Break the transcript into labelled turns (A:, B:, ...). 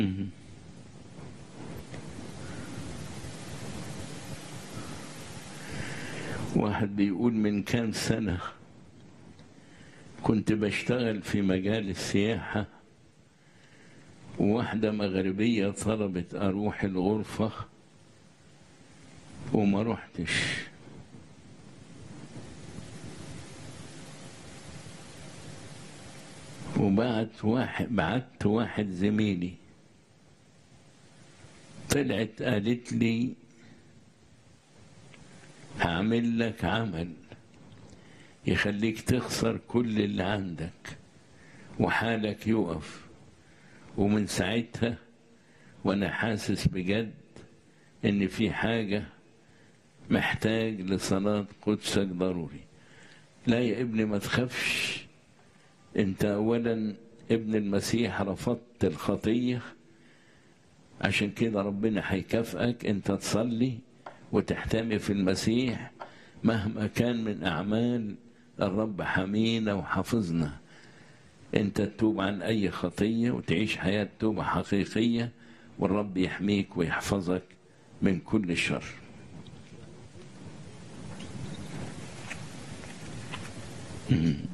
A: مم. واحد بيقول من كام سنة كنت بشتغل في مجال السياحة وواحدة مغربية طلبت أروح الغرفة وما رحتش وبعت واحد بعت واحد زميلي طلعت قالت لي هعمل لك عمل يخليك تخسر كل اللي عندك وحالك يقف ومن ساعتها وانا حاسس بجد ان في حاجة محتاج لصلاة قدسك ضروري لا يا ابني ما تخافش انت اولا ابن المسيح رفضت الخطية عشان كده ربنا هيكافئك انت تصلي وتحتمي في المسيح مهما كان من اعمال الرب حمينا وحافظنا انت تتوب عن اي خطيه وتعيش حياه توبه حقيقيه والرب يحميك ويحفظك من كل شر مم.